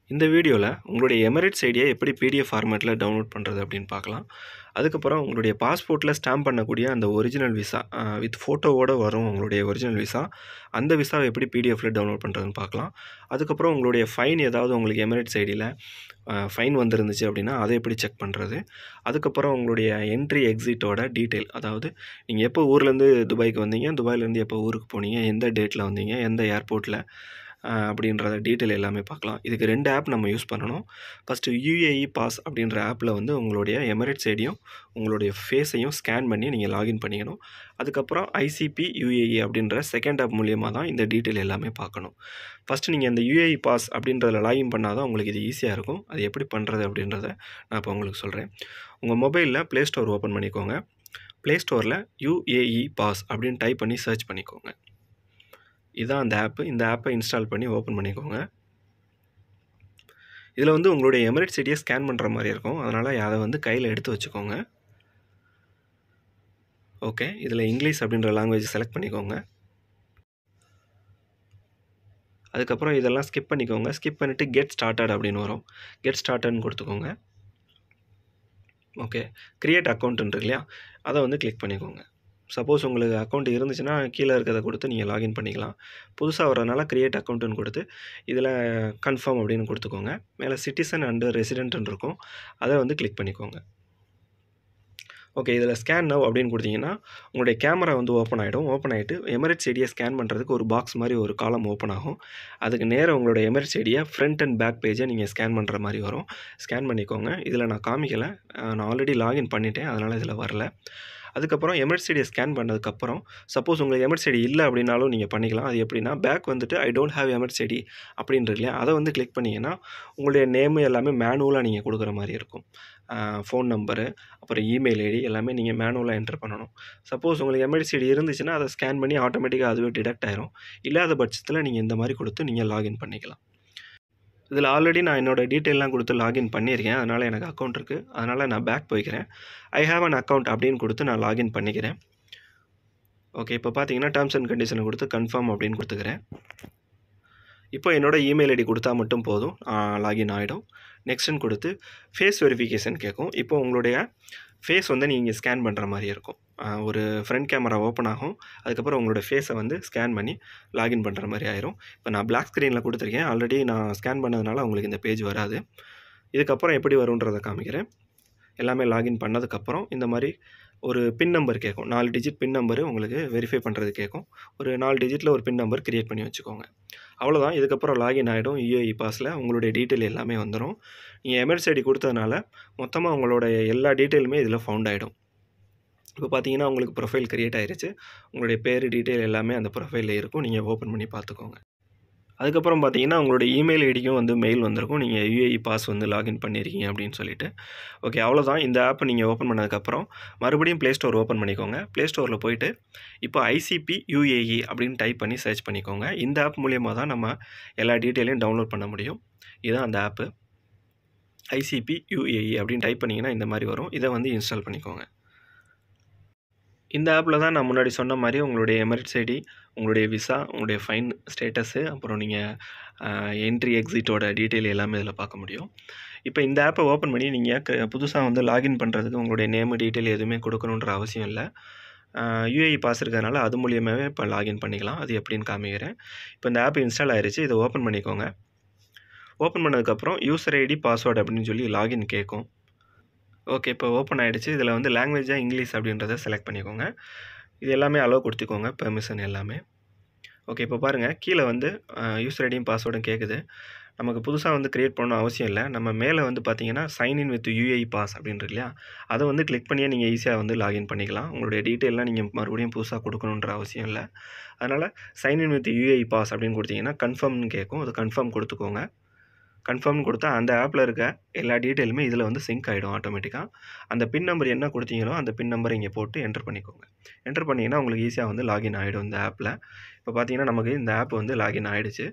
இந்த வீடியோவில் உங்களுடைய எமிரேட்ஸ் ஐடியை எப்படி பிடிஎஃப் ஃபார்மேட்டில் டவுன்லோட் பண்ணுறது அப்படின்னு பார்க்கலாம் அதுக்கப்புறம் உங்களுடைய பாஸ்போர்ட்டில் ஸ்டாம்ப் பண்ணக்கூடிய அந்த ஒரிஜினல் விசா வித் ஃபோட்டோவோடு வரும் உங்களுடைய ஒரிஜினல் விசா அந்த விசாவை எப்படி பிடிஎஃப்பில் டவுன்லோட் பண்ணுறதுன்னு பார்க்கலாம் அதுக்கப்புறம் உங்களுடைய ஃபைன் ஏதாவது உங்களுக்கு எமிரேட்ஸ் ஐடியில் ஃபைன் வந்திருந்துச்சு அப்படின்னா அதை எப்படி செக் பண்ணுறது அதுக்கப்புறம் உங்களுடைய என்ட்ரி எக்ஸிட்டோட டீட்டெயில் அதாவது நீங்கள் எப்போ ஊர்லேருந்து துபாய்க்கு வந்தீங்க துபாயிலேருந்து எப்போ ஊருக்கு போனீங்க எந்த டேட்டில் வந்தீங்க எந்த ஏர்போர்ட்டில் அப்படின்றத டீட்டெயில் எல்லாமே பார்க்கலாம் இதுக்கு ரெண்டு ஆப் நம்ம யூஸ் பண்ணணும் ஃபஸ்ட்டு யூஏஇ பாஸ் அப்படின்ற ஆப்பில் வந்து உங்களுடைய எமிரேட்ஸ் ஐடியும் உங்களுடைய ஃபேஸையும் ஸ்கேன் பண்ணி நீங்கள் லாகின் பண்ணிக்கணும் அதுக்கப்புறம் ஐசிபி யூஏஇ அப்படின்ற செகண்ட் ஆப் மூலியமாக தான் இந்த டீட்டெயில் எல்லாமே பார்க்கணும் ஃபஸ்ட்டு நீங்கள் இந்த யூஏஇ பாஸ் அப்படின்றதில் லாகின் பண்ணால் தான் உங்களுக்கு இது ஈஸியாக இருக்கும் அது எப்படி பண்ணுறது அப்படின்றத நான் இப்போ உங்களுக்கு சொல்கிறேன் உங்கள் மொபைலில் ப்ளே ஸ்டோர் ஓப்பன் பண்ணிக்கோங்க ப்ளே ஸ்டோரில் யூஏஇ பாஸ் அப்படின்னு டைப் பண்ணி சர்ச் பண்ணிக்கோங்க இதுதான் அந்த ஆப்பு இந்த ஆப்பை இன்ஸ்டால் பண்ணி ஓப்பன் பண்ணிக்கோங்க இதில் வந்து உங்களுடைய எமிரேட் சிட்டியை ஸ்கேன் பண்ணுற மாதிரி இருக்கும் அதனால் அதை வந்து கையில் எடுத்து வச்சுக்கோங்க ஓகே இதில் இங்கிலீஷ் அப்படின்ற லாங்குவேஜ் செலக்ட் பண்ணிக்கோங்க அதுக்கப்புறம் இதெல்லாம் ஸ்கிப் பண்ணிக்கோங்க ஸ்கிப் பண்ணிவிட்டு கெட் ஸ்டார்டட் அப்படின்னு வரும் கெட் ஸ்டார்டட்னு கொடுத்துக்கோங்க ஓகே க்ரியேட் அக்கௌண்ட் இருக்கு இல்லையா அதை வந்து கிளிக் பண்ணிக்கோங்க சப்போஸ் உங்களுக்கு அக்கௌண்ட் இருந்துச்சுன்னா கீழே இருக்கிறத கொடுத்து நீங்கள் லாகின் பண்ணிக்கலாம் புதுசாக வரதுனால க்ரியேட் அக்கௌண்ட்டுன்னு கொடுத்து இதில் கன்ஃபார்ம் அப்படின்னு கொடுத்துக்கோங்க மேலே சிட்டிசன் அண்டு ரெசிடென்ட்னு இருக்கும் அதை வந்து கிளிக் பண்ணிக்கோங்க ஓகே இதில் ஸ்கேன் நவ் அப்படின்னு கொடுத்தீங்கன்னா உங்களுடைய கேமரா வந்து ஓப்பன் ஆகிடும் ஓப்பன் ஆகிட்டு எமரேட் செடியை ஸ்கேன் பண்ணுறதுக்கு ஒரு பாக்ஸ் மாதிரி ஒரு காலம் ஓப்பன் ஆகும் அதுக்கு நேராக உங்களோட எமரேட் செடியை ஃப்ரண்ட் அண்ட் பேக் பேஜை நீங்கள் ஸ்கேன் பண்ணுற மாதிரி வரும் ஸ்கேன் பண்ணிக்கோங்க இதில் நான் காமிக்கலை நான் ஆல்ரெடி லாகின் பண்ணிட்டேன் அதனால் இதில் வரல அதுக்கப்புறம் எமர்ஜென்சி ஐடியை ஸ்கேன் பண்ணதுக்கப்புறம் சப்போஸ் உங்களுக்கு எமர்ஜென்சி ஐடி இல்லை அப்படின்னாலும் நீங்கள் பண்ணிக்கலாம் அது எப்படின்னா பேக் வந்துட்டு I don't have emergency ID அப்படின்றது இல்லையா அதை வந்து கிளிக் பண்ணிங்கன்னா உங்களுடைய நேமு எல்லாமே மேனுவலாக நீங்கள் கொடுக்குற மாதிரி இருக்கும் ஃபோன் நம்பரு அப்புறம் இமெயில் ஐடி எல்லாமே நீங்கள் மேனுவலாக என்டர் பண்ணணும் சப்போஸ் உங்களுக்கு எமர்ஜென்சி ஐடி இருந்துச்சுன்னா அதை ஸ்கேன் பண்ணி ஆட்டோமேட்டிக்காக அதுவே டிடெக்ட் ஆயிரும் இல்லாத பட்சத்தில் நீங்கள் இந்த மாதிரி கொடுத்து நீங்கள் லாகின் பண்ணிக்கலாம் இதில் ஆல்ரெடி நான் என்னோடய டீட்டெயிலாம் கொடுத்து லாகின் பண்ணியிருக்கேன் அதனால் எனக்கு அக்கௌண்ட் இருக்குது அதனால் நான் பேக் போய்க்கிறேன் ஐ ஹாவ் அன் அக்கௌண்ட் அப்படின்னு கொடுத்து நான் லாகின் பண்ணிக்கிறேன் ஓகே இப்போ பார்த்தீங்கன்னா டேர்ம்ஸ் அண்ட் கண்டிஷனை கொடுத்து கன்ஃபார்ம் அப்படின்னு கொடுத்துக்கிறேன் இப்போ என்னோடய இமெயில் ஐடி கொடுத்தா மட்டும் போதும் லாகின் ஆகிடும் நெக்ஸ்ட்டுன்னு கொடுத்து ஃபேஸ் வெரிஃபிகேஷன் கேட்கும் இப்போ உங்களுடைய ஃபேஸ் வந்து நீங்கள் ஸ்கேன் பண்ணுற மாதிரி இருக்கும் ஒரு ஃப்ரண்ட் கேமரா ஓப்பன் ஆகும் அதுக்கப்புறம் உங்களோட ஃபேஸை வந்து ஸ்கேன் பண்ணி லாகின் பண்ணுற மாதிரி ஆயிரும் இப்போ நான் பிளாக் ஸ்க்ரீனில் கொடுத்துருக்கேன் ஆல்ரெடி நான் ஸ்கேன் பண்ணதுனால உங்களுக்கு இந்த பேஜ் வராது இதுக்கப்புறம் எப்படி வரும்ன்றதை காமிக்கிறேன் எல்லாமே லாகின் பண்ணதுக்கப்புறம் இந்த மாதிரி ஒரு பின் நம்பர் கேட்கும் நாலு டிஜிட் பின் நம்பரு உங்களுக்கு வெரிஃபை பண்ணுறது கேட்கும் ஒரு நாலு டிஜிட்டில் ஒரு பின் நம்பர் க்ரியேட் பண்ணி வச்சுக்கோங்க அவ்வளோதான் இதுக்கப்புறம் லாகின் ஆகிடும் யூஏஇ பாஸில் உங்களுடைய டீட்டெயில் எல்லாமே வந்துடும் நீங்கள் எமர்ஜென்சி ஐடி கொடுத்ததுனால மொத்தமாக உங்களோட எல்லா டீட்டெயிலுமே இதில் ஃபவுண்ட் ஆகிடும் இப்போ பார்த்தீங்கன்னா உங்களுக்கு ப்ரொஃபைல் க்ரியேட் ஆயிருச்சு உங்களுடைய பேர் டீட்டெயில் எல்லாமே அந்த ப்ரொஃபைலில் இருக்கும் நீங்கள் ஓப்பன் பண்ணி பார்த்துக்கோங்க அதுக்கப்புறம் பார்த்தீங்கன்னா உங்களோட இமெயில் ஐடிக்கும் வந்து மெயில் வந்திருக்கும் நீங்கள் யூஏஇ பாஸ் வந்து லாகின் பண்ணியிருக்கீங்க அப்படின்னு சொல்லிட்டு ஓகே அவ்வளோதான் இந்த ஆப்பை நீங்கள் ஓப்பன் பண்ணதுக்கப்புறம் மறுபடியும் ப்ளே ஸ்டோர் ஓப்பன் பண்ணிக்கோங்க ப்ளே ஸ்டோரில் போயிட்டு இப்போ ஐசிபி யூஏஇ அப்படின்னு டைப் பண்ணி சர்ச் பண்ணிக்கோங்க இந்த ஆப் மூலியமாக தான் நம்ம எல்லா டீட்டெயிலையும் டவுன்லோட் பண்ண முடியும் இதுதான் அந்த ஆப்பு ஐசிபி யூஏஇ அப்படின்னு டைப் பண்ணிங்கன்னா இந்த மாதிரி வரும் இதை வந்து இன்ஸ்டால் பண்ணிக்கோங்க இந்த ஆப்பில் தான் நான் முன்னாடி சொன்ன மாதிரி உங்களுடைய எமரிட்ஸ் ஐடி உங்களுடைய விசா உங்களுடைய ஃபைன் ஸ்டேட்டஸு அப்புறம் நீங்கள் என்ட்ரி எக்ஸிட்டோட டீட்டெயில் எல்லாமே இதில் பார்க்க முடியும் இப்போ இந்த ஆப்பை ஓப்பன் பண்ணி நீங்கள் புதுசாக வந்து லாகின் பண்ணுறதுக்கு உங்களுடைய நேமு டீட்டெயில் எதுவுமே கொடுக்கணுன்ற அவசியம் இல்லை யூஏஇ பாஸ் இருக்கிறதுனால அது மூலியமாகவே இப்போ லாகின் பண்ணிக்கலாம் அது எப்படின்னு காமிக்கிறேன் இப்போ இந்த ஆப் இன்ஸ்டால் ஆயிடுச்சு இதை ஓப்பன் பண்ணிக்கோங்க ஓப்பன் பண்ணதுக்கப்புறம் யூசர் ஐடி பாஸ்வேர்டு அப்படின்னு சொல்லி லாகின் கேட்கும் ஓகே இப்போ ஓப்பன் ஆகிடுச்சு இதில் வந்து லாங்குவேஜாக இங்கிலீஷ் அப்படின்றத செலக்ட் பண்ணிக்கோங்க இது எல்லாமே அலோவ் கொடுத்துக்கோங்க பெர்மிஷன் எல்லாமே ஓகே இப்போ பாருங்கள் கீழே வந்து யூசர் ஐடியும் பாஸ்வேர்டும் கேட்குது நமக்கு புதுசாக வந்து க்ரியேட் பண்ணணும் அவசியம் இல்லை நம்ம மேலே வந்து பார்த்தீங்கன்னா sign in with UAE pass அப்படின்ட்டு இல்லையா அதை வந்து கிளிக் பண்ணியே நீங்கள் ஈஸியாக வந்து லாகின் பண்ணிக்கலாம் உங்களுடைய டீட்டெயிலாம் நீங்கள் மறுபடியும் புதுசாக கொடுக்கணுன்ற அவசியம் இல்லை அதனால் sign in with UAE pass அப்படின்னு கொடுத்தீங்கன்னா கன்ஃபார்ம்னு கேட்கும் அது கன்ஃபார்ம் கொடுத்துக்கோங்க கன்ஃபார்ம் கொடுத்தா அந்த ஆப்பில் இருக்க எல்லா டீட்டெயிலுமே இதில் வந்து சிங்க் ஆகிடும் ஆட்டோமேட்டிக்காக அந்த பின் நம்பர் என்ன கொடுத்தீங்களோ அந்த பின் நம்பரை இங்கே போட்டு என்டர் பண்ணிக்கோங்க என்டர் பண்ணிங்கன்னா உங்களுக்கு ஈஸியாக வந்து லாகின் ஆகிடும் இந்த ஆப்பில் இப்போ பார்த்தீங்கன்னா நமக்கு இந்த ஆப் வந்து லாகின் ஆகிடுச்சு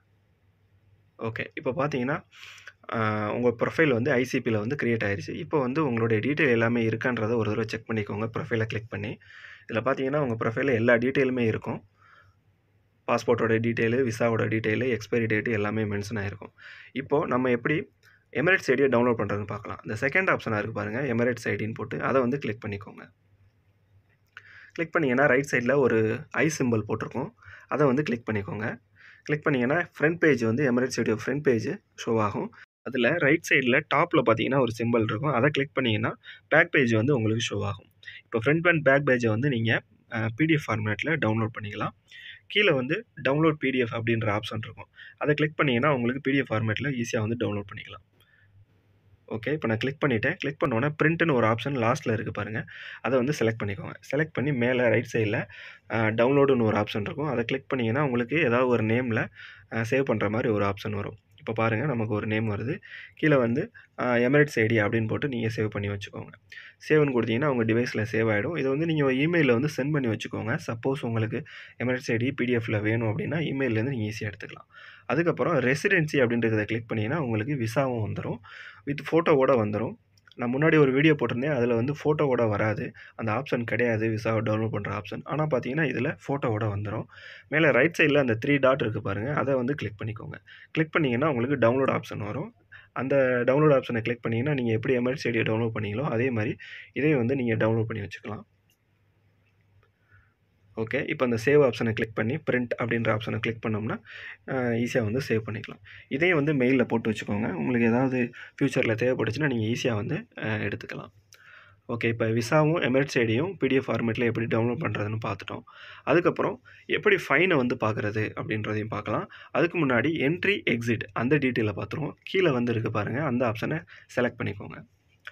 ஓகே இப்போ பார்த்தீங்கன்னா உங்கள் ப்ரொஃபைல் வந்து ஐசிபியில் வந்து க்ரியேட் ஆயிடுச்சு இப்போ வந்து உங்களுடைய டீட்டெயில் எல்லாமே இருக்கான்றதை ஒரு தடவை செக் பண்ணிக்கோங்க ப்ரொஃபைலை கிளிக் பண்ணி இதில் பார்த்தீங்கன்னா உங்கள் ப்ரொஃபைலில் எல்லா டீட்டெயிலுமே இருக்கும் பாஸ்போர்ட்டோட டீட்டெயிலு விசாவோட டீட்டெயிலு எக்ஸ்பைரி டேட்டு எல்லாமே மென்ஷன் ஆகிருக்கும் இப்போது நம்ம எப்படி எமிரேட்ஸ் ஐடியை டவுன்லோட் பண்ணுறதுன்னு பார்க்கலாம் இந்த செகண்ட் ஆப்ஷனாக இருக்குது பாருங்கள் எமிரேட்ஸ் ஐடின்னு போட்டு அதை வந்து கிளிக் பண்ணிக்கோங்க கிளிக் பண்ணிங்கன்னா ரைட் சைடில் ஒரு ஐ சிம்பிள் போட்டிருக்கும் அதை வந்து கிளிக் பண்ணிக்கோங்க கிளிக் பண்ணிங்கன்னா ஃப்ரண்ட் பேஜ் வந்து எமிரேட்ஸ் ஐடியோ ஃப்ரண்ட் பேஜ் ஷோ ஆகும் அதில் ரைட் சைடில் டாப்பில் பார்த்தீங்கன்னா ஒரு சிம்பிள் இருக்கும் அதை கிளிக் பண்ணிங்கன்னா பேக் பேஜ் வந்து உங்களுக்கு ஷோ ஆகும் இப்போ ஃப்ரண்ட் அண்ட் பேக் பேஜை வந்து நீங்கள் பிடிஎஃப் ஃபார்மேட்டில் டவுன்லோட் பண்ணிக்கலாம் கீழே வந்து டவுன்லோட் பிடிஎஃப் அப்படின்ற ஆப்ஷன் இருக்கும் அதை கிளிக் பண்ணிங்கன்னா உங்களுக்கு பிடிஎஃப் ஃபார்மேட்டில் ஈஸியாக வந்து டவுன்லோட் பண்ணிக்கலாம் ஓகே இப்போ நான் கிளிக் பண்ணிவிட்டேன் கிளிக் பண்ணோன்னே பிரிண்ட்னு ஒரு ஆப்ஷன் லாஸ்ட்டில் இருக்குது பாருங்கள் அதை வந்து செலக்ட் பண்ணிக்கோங்க செலக்ட் பண்ணி மேலே ரைட் சைடில் டவுன்லோடுன்னு ஒரு ஆப்ஷன் இருக்கும் அதை கிளிக் பண்ணிங்கன்னா உங்களுக்கு ஏதாவது ஒரு நேமில் சேவ் பண்ணுற மாதிரி ஒரு ஆப்ஷன் வரும் இப்போ பாருங்கள் நமக்கு ஒரு நேம் வருது கீழே வந்து எமிரேட்ஸ் ஐடி அப்படின்னு போட்டு நீங்கள் சேவ் பண்ணி வச்சுக்கோங்க சேவ்னு கொடுத்தீங்கன்னா உங்கள் டிவைஸில் சேவ் ஆகிடும் இதை வந்து நீங்கள் இமெயிலில் வந்து சென்ட் பண்ணி வச்சுக்கோங்க சப்போஸ் உங்களுக்கு எமிரேட்ஸ் ஐடி பிடிஎஃபில் வேணும் அப்படின்னா இமெயிலேருந்து நீங்கள் ஈஸியாக எடுத்துக்கலாம் அதுக்கப்புறம் ரெசிடென்சி அப்படின்றத கிளிக் பண்ணிங்கன்னா உங்களுக்கு விசாவும் வந்துடும் வித் ஃபோட்டோவோட வந்துடும் நான் முன்னாடி ஒரு வீடியோ போட்டிருந்தேன் அதில் வந்து ஃபோட்டோவோட வராது அந்த ஆப்ஷன் கிடையாது விசாவை டவுன்லோட் பண்ணுற ஆப்ஷன் ஆனால் பார்த்தீங்கன்னா இதில் ஃபோட்டோவோட வந்துடும் மேலே ரைட் சைடில் அந்த த்ரீ டாட் இருக்குது பாருங்கள் அதை வந்து கிளிக் பண்ணிக்கோங்க கிளிக் பண்ணிங்கன்னா உங்களுக்கு டவுன்லோட் ஆப்ஷன் வரும் அந்த டவுன்லோட் ஆப்ஷனை கிளிக் பண்ணிங்கன்னா நீங்கள் எப்படி எமர்ஜென்சி ஐடியை டவுன்லோட் பண்ணீங்களோ அதே மாதிரி இதையும் வந்து நீங்கள் டவுன்லோட் பண்ணி வச்சுக்கலாம் ஓகே இப்போ அந்த சேவ் ஆப்ஷனை கிளிக் பண்ணி பிரிண்ட் அப்படின்ற ஆப்ஷனை கிளிக் பண்ணோம்னா ஈஸியாக வந்து சேவ் பண்ணிக்கலாம் இதையும் வந்து மெயிலில் போட்டு வச்சுக்கோங்க உங்களுக்கு ஏதாவது ஃப்யூச்சரில் தேவைப்பட்டுச்சுன்னா நீங்கள் ஈஸியாக வந்து எடுத்துக்கலாம் ஓகே இப்போ விசாவும் எமிரேட்ஸ் ஐடியும் பிடிஎஃப் ஃபார்மேட்டில் எப்படி டவுன்லோட் பண்ணுறதுன்னு பார்த்துட்டோம் அதுக்கப்புறம் எப்படி ஃபைனை வந்து பார்க்குறது அப்படின்றதையும் பார்க்கலாம் அதுக்கு முன்னாடி என்ட்ரி எக்ஸிட் அந்த டீட்டெயிலை பார்த்துருவோம் கீழே வந்து இருக்குது பாருங்கள் அந்த ஆப்ஷனை செலக்ட் பண்ணிக்கோங்க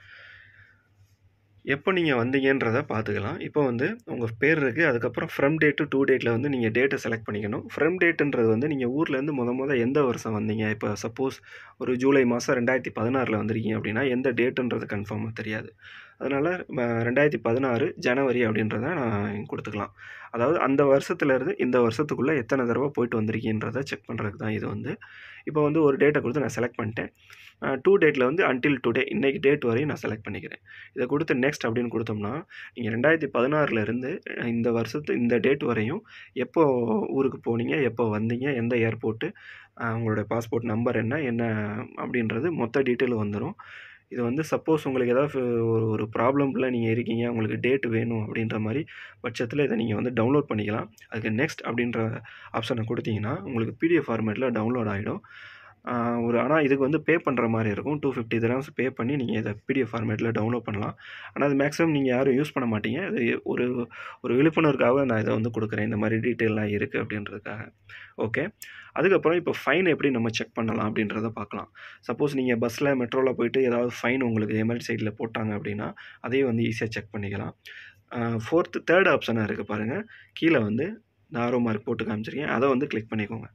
எப்போ நீங்கள் வந்தீங்கன்றதை பார்த்துக்கலாம் இப்போ வந்து உங்கள் பேர் இருக்குது அதுக்கப்புறம் ஃப்ரம் டேட் டு டூ டேட்டில் வந்து நீங்கள் டேட்டை செலக்ட் பண்ணிக்கணும் ஃப்ரம் டேட்டுன்றது வந்து நீங்கள் ஊர்லேருந்து முத முத எந்த வருஷம் வந்தீங்க இப்போ சப்போஸ் ஒரு ஜூலை மாதம் ரெண்டாயிரத்தி பதினாறில் வந்திருக்கீங்க அப்படின்னா எந்த டேட்டுன்றது கன்ஃபார்மாக தெரியாது அதனால் ரெண்டாயிரத்தி பதினாறு ஜனவரி அப்படின்றத நான் கொடுத்துக்கலாம் அதாவது அந்த வருஷத்துலேருந்து இந்த வருஷத்துக்குள்ளே எத்தனை தடவை போயிட்டு வந்திருக்கீன்றதை செக் பண்ணுறதுக்கு தான் இது வந்து இப்போ வந்து ஒரு டேட்டை கொடுத்து நான் செலக்ட் பண்ணிட்டேன் டூ டேட்டில் வந்து அன்டில் டுடே இன்றைக்கி டேட் வரையும் நான் செலக்ட் பண்ணிக்கிறேன் இதை கொடுத்து நெக்ஸ்ட் அப்படின்னு கொடுத்தோம்னா நீங்கள் ரெண்டாயிரத்தி பதினாறுலேருந்து இந்த வருஷத்து இந்த டேட் வரையும் எப்போ ஊருக்கு போனீங்க எப்போ வந்தீங்க எந்த ஏர்போர்ட்டு உங்களோட பாஸ்போர்ட் நம்பர் என்ன என்ன அப்படின்றது மொத்த டீட்டெயில் வந்துடும் இது வந்து சப்போஸ் உங்களுக்கு ஏதாவது ஒரு ஒரு ப்ராப்ளமில் நீங்கள் இருக்கீங்க உங்களுக்கு டேட் வேணும் அப்படின்ற மாதிரி பட்சத்தில் இதை நீங்கள் வந்து டவுன்லோட் பண்ணிக்கலாம் அதுக்கு நெக்ஸ்ட் அப்படின்ற ஆப்ஷனை கொடுத்தீங்கன்னா உங்களுக்கு பிடிஎஃப் ஃபார்மேட்டில் டவுன்லோட் ஆகிடும் ஒரு ஆனால் இதுக்கு வந்து பே பண்ணுற மாதிரி இருக்கும் டூ ஃபிஃப்டி திரம்ஸ் பே பண்ணி நீங்கள் இதை பிடிஎஃப் ஃபார்மேட்டில் டவுன்லோட் பண்ணலாம் ஆனால் அது மேக்ஸிமம் நீங்கள் யாரும் யூஸ் பண்ண மாட்டீங்க அது ஒரு ஒரு விழிப்புணர்வுக்காக நான் இதை வந்து கொடுக்குறேன் இந்த மாதிரி டீட்டெயிலாம் இருக்குது அப்படின்றதுக்காக ஓகே அதுக்கப்புறம் இப்போ ஃபைன் எப்படி நம்ம செக் பண்ணலாம் அப்படின்றத பார்க்கலாம் சப்போஸ் நீங்கள் பஸ்ஸில் மெட்ரோவில் போயிட்டு ஏதாவது ஃபைன் உங்களுக்கு எமர்ஜென்சி சைடில் போட்டாங்க அப்படின்னா அதையும் வந்து ஈஸியாக செக் பண்ணிக்கலாம் ஃபோர்த்து தேர்ட் ஆப்ஷனாக இருக்குது பாருங்கள் கீழே வந்து இந்த ஆரோ மார்க் போட்டு காமிச்சிருக்கேன் அதை வந்து கிளிக் பண்ணிக்கோங்க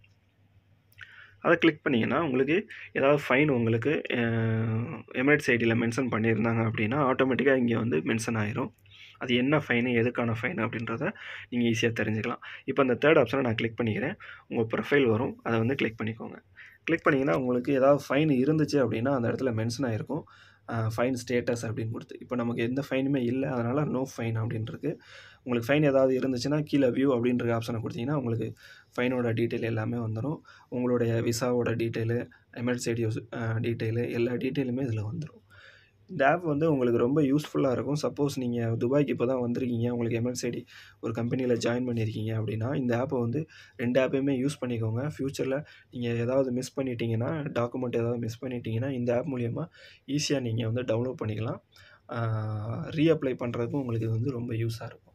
அதை கிளிக் பண்ணிங்கன்னா உங்களுக்கு ஏதாவது ஃபைன் உங்களுக்கு எமிரேட்ஸ் ஐடியில் மென்ஷன் பண்ணியிருந்தாங்க அப்படின்னா ஆட்டோமேட்டிக்காக இங்கே வந்து மென்ஷன் ஆயிரும் அது என்ன ஃபைனு எதுக்கான ஃபைன் அப்படின்றத நீங்கள் ஈஸியாக தெரிஞ்சுக்கலாம் இப்போ அந்த தேர்ட் ஆப்ஷனை நான் கிளிக் பண்ணிக்கிறேன் உங்கள் ப்ரொஃபைல் வரும் அதை வந்து கிளிக் பண்ணிக்கோங்க கிளிக் பண்ணிங்கன்னா உங்களுக்கு ஏதாவது ஃபைன் இருந்துச்சு அப்படின்னா அந்த இடத்துல மென்ஷன் ஆகிருக்கும் ஃபைன் ஸ்டேட்டஸ் அப்படின்னு கொடுத்து இப்போ நமக்கு எந்த ஃபைனுமே இல்லை அதனால் நோ ஃபைன் அப்படின்றது உங்களுக்கு ஃபைன் ஏதாவது இருந்துச்சுன்னா கீழே வியூ அப்படின்ற ஆப்ஷனை கொடுத்தீங்கன்னா உங்களுக்கு ஃபைனோட டீட்டெயில் எல்லாமே வந்துடும் உங்களுடைய விசாவோட டீட்டெயிலு எமர்ஜென்சி ஐடியோஸ் டீட்டெயிலு எல்லா டீட்டெயிலுமே இதில் வந்துடும் இந்த ஆப் வந்து உங்களுக்கு ரொம்ப யூஸ்ஃபுல்லாக இருக்கும் சப்போஸ் நீங்கள் துபாய்க்கு இப்போ தான் வந்திருக்கீங்க உங்களுக்கு எமர்ஜென்சி ஐடி ஒரு கம்பெனியில் ஜாயின் பண்ணியிருக்கீங்க அப்படின்னா இந்த ஆப்பை வந்து ரெண்டு ஆப்பையுமே யூஸ் பண்ணிக்கோங்க ஃப்யூச்சரில் நீங்கள் ஏதாவது மிஸ் பண்ணிட்டீங்கன்னா டாக்குமெண்ட் ஏதாவது மிஸ் பண்ணிட்டீங்கன்னா இந்த ஆப் மூலிமா ஈஸியாக நீங்கள் வந்து டவுன்லோட் பண்ணிக்கலாம் ரீஅப்ளை பண்ணுறதுக்கும் உங்களுக்கு இது வந்து ரொம்ப யூஸாக இருக்கும்